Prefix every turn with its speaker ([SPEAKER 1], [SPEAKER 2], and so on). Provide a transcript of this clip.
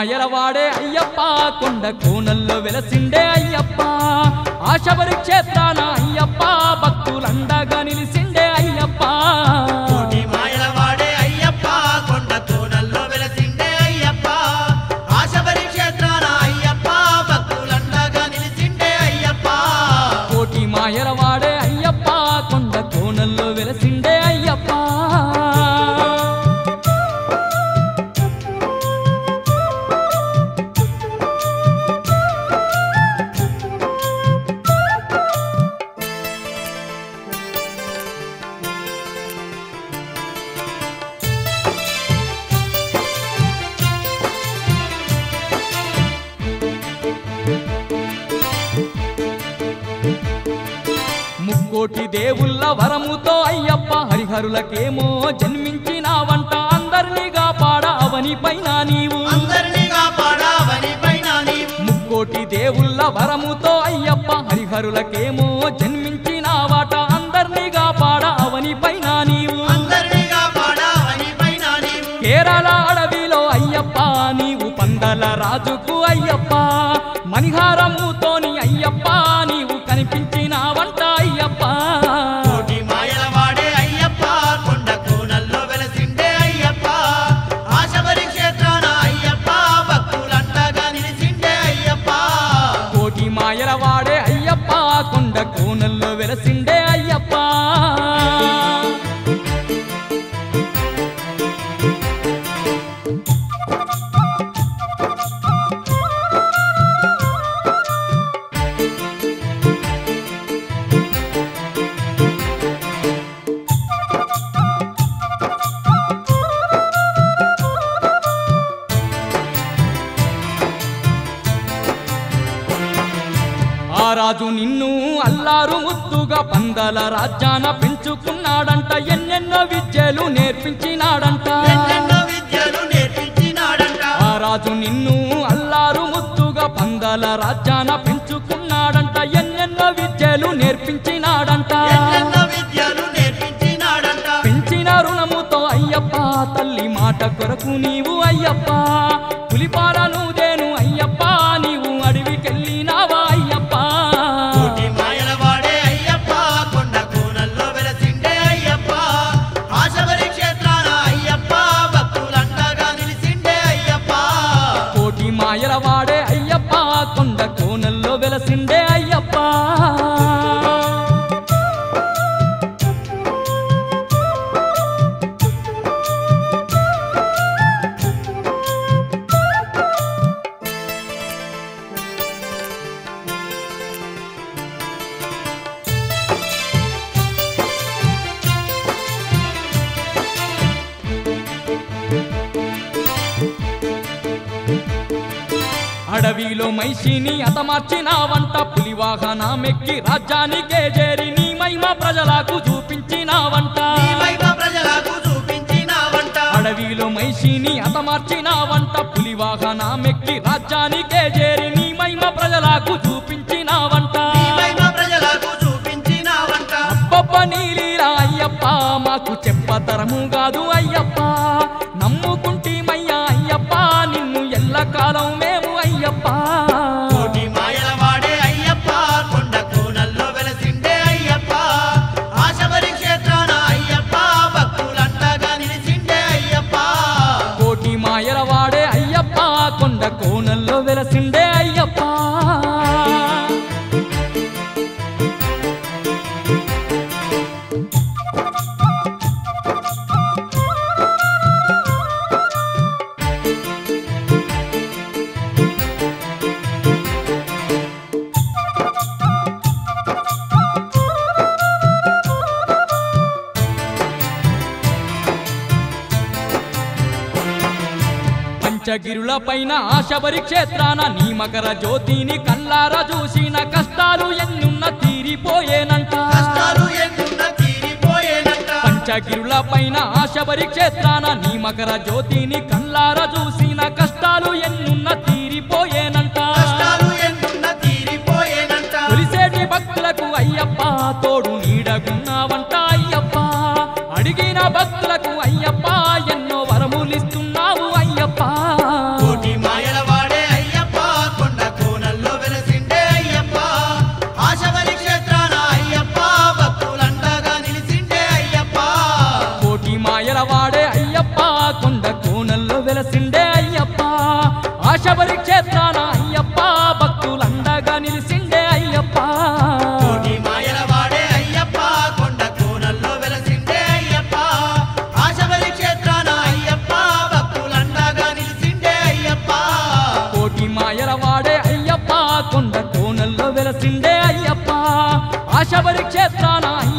[SPEAKER 1] మాయలవాడే అయ్యప్ప కొండ కోనల్లో వెలసిండే అయ్యప్ప ఆశబరి క్షేత్రాన అయ్యప్ప భక్తులండగా నిలిసిండే అయ్యప్ప
[SPEAKER 2] కోటి మాయల వాడే అయ్యప్ప కొండ కోనల్లో వెలసిండే అయ్యప్ప ఆశబరి క్షేత్రాన అయ్యప్ప భక్తులండగా నిలిసిండే అయ్యప్ప
[SPEAKER 1] కోటి మాయలవాడే అయ్యప్ప కొండ కోనల్లో వెలసిండే అయ్యప్ప ముక్కోటి దేవుళ్ళ వరముతో అయ్యప్ప హరిహరులకేమో జన్మించినావంట అందరినీ కాపాడ అవని పైన నీవు
[SPEAKER 2] అందరినీ కాపాడావని పైన నీవు
[SPEAKER 1] ముక్కోటి దేవుళ్ళ వరముతో అయ్యప్ప హరిహరులకేమో జన్మించినావాట అందరినీ కాపాడ అవని పైన నీవు
[SPEAKER 2] అందరినీ కాపాడావని పైన నీవు
[SPEAKER 1] కేరళ అడవిలో అయ్యప్ప నీవు పందల రాజుకు అయ్యప్ప మణిహారముతోని అయ్యప్ప నీవు కనిపించినావంట అయ్యప్ప
[SPEAKER 2] కోటి మాయల వాడే అయ్యప్ప కొండ కోనల్లో వెలసిండే అయ్యప్ప ఆశబరి క్షేత్రాన అయ్యప్ప భక్తులండగా నిలిసిండే అయ్యప్ప
[SPEAKER 1] కోటి మాయల వాడే అయ్యప్ప కొండ కోనల్లో వెలసిండే అయ్యప్ప ఆ రాజు నిన్ను అల్లారు ముద్దుగా పందల రాజ్యాన పెంచుకున్నాడంట ఎన్నెన్నో విద్యలు నేర్పించినాడంట
[SPEAKER 2] ఎన్నెన్నో విద్యలు నేర్పించినాడంట
[SPEAKER 1] ఆ రాజు నిన్ను అల్లారు ముద్దుగా పందల రాజ్యాన పెంచుకున్నాడంట ఎన్నెన్నో విద్యలు నేర్పించినాడంట
[SPEAKER 2] ఎన్నెన్నో విద్యలు నేర్పించినాడంట
[SPEAKER 1] పెంచిన రుణముతో అయ్యప్ప తల్లి మాట కొరకు నీవు అయ్యప్ప పులిపారను దేను అయ్యప్ప నీవు అడవికెళ్ళినావా అయ్యప్ప
[SPEAKER 2] కోటి మాయల వాడే అయ్యప్ప కొండ కోనల్లో వెలసిండే అయ్యప్ప ఆశబరి క్షేత్రాన అయ్యప్ప భక్తులండగా నిలిసిండే అయ్యప్ప
[SPEAKER 1] కోటి మాయల వాడే అయ్యప్ప కొండ కోనల్లో వెలసిండే అయ్యప్ప అడవిలో మైషిని అతమార్చినావంట పులివాహనమెక్కి రాజ్యానికే చేరి నీ మహిమ ప్రజలకు చూపించినావంట
[SPEAKER 2] నీ మహిమ ప్రజలకు చూపించినావంట
[SPEAKER 1] అడవిలో మైషిని అతమార్చినావంట పులివాహనమెక్కి రాజ్యానికే చేరి నీ మహిమ ప్రజలకు చూపించినావంట
[SPEAKER 2] నీ మహిమ ప్రజలకు చూపించినావంట
[SPEAKER 1] అబ్బబ్బ నీలీలా అయ్యప్ప మాకు చెప్పతరము కాదు అయ్యప్ప నమ్ముకుంటేమయ్యా అయ్యప్ప నిన్ను ఎల్లకాలం మేము అయ్యప్ప
[SPEAKER 2] కోటి మాయల వాడే అయ్యప్ప కొండ కోనల్లో వెలసిండే అయ్యప్ప ఆశబరి క్షేత్రాన అయ్యప్ప భక్తులండగా నిలిసిండే అయ్యప్ప
[SPEAKER 1] కోటి మాయల వాడే అయ్యప్ప కొండ కోనల్లో వెలసిండే అయ్యప్ప పంచగిరుల పైన ఆశబరి క్షేత్రాన నీ మకర జ్యోతిని కల్లారా చూసిన కష్టాలు ఎన్నున్న తీరిపోయేనంట
[SPEAKER 2] కష్టాలు ఎన్నున్న తీరిపోయేనంట
[SPEAKER 1] పంచగిరుల పైన ఆశబరి క్షేత్రాన నీ మకర జ్యోతిని కల్లారా చూసిన కష్టాలు ఎన్నున్న తీరిపోయేనంట
[SPEAKER 2] కష్టాలు ఎన్నున్న తీరిపోయేనంట
[SPEAKER 1] కొలిసేటి భక్తులకు అయ్యప్ప తోడు నీడగున్నావంట అయ్యప్ప అడిగిన భక్తులకు అయ్యప్ప ఎన్నో వరములిస్తున్నావు అయ్యప్ప
[SPEAKER 2] కోటి మాయల
[SPEAKER 1] వెలసిండే అయ్యప్ప ఆశబరి క్షేత్రాన